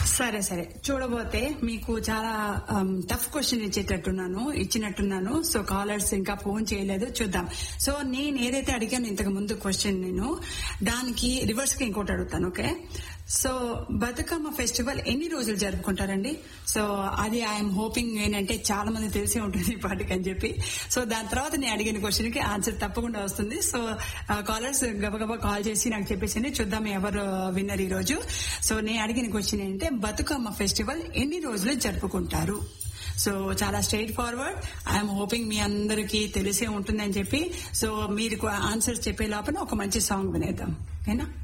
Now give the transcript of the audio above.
సరే సరే చూడబోతే మీకు చాలా టఫ్ క్వశ్చన్ ఇచ్చేటట్టున్నాను ఇచ్చినట్టున్నాను సో కాలర్స్ ఇంకా ఫోన్ చేయలేదు చూద్దాం సో నేను ఏదైతే అడిగాను ఇంతకు ముందు క్వశ్చన్ నేను దానికి రివర్స్ గా ఇంకోటి అడుగుతాను ఓకే సో బతుకమ్మ ఫెస్టివల్ ఎన్ని రోజులు జరుపుకుంటారండి సో అది ఐఎమ్ హోపింగ్ ఏంటంటే చాలా మంది తెలిసే ఉంటుంది ఈ పాటికి అని చెప్పి సో దాని తర్వాత నేను అడిగిన క్వశ్చన్ కి ఆన్సర్ తప్పకుండా వస్తుంది సో కాలర్స్ గబగబా కాల్ చేసి నాకు చెప్పేసి చూద్దాం ఎవరు విన్నర్ ఈ రోజు సో నేను అడిగిన క్వశ్చన్ ఏంటంటే బతుకమ్మ ఫెస్టివల్ ఎన్ని రోజులు జరుపుకుంటారు సో చాలా స్ట్రైట్ ఫార్వర్డ్ ఐఎమ్ హోపింగ్ మీ అందరికీ తెలిసే ఉంటుందని చెప్పి సో మీరు ఆన్సర్స్ చెప్పే లోపల ఒక మంచి సాంగ్ వినేద్దాం ఓకేనా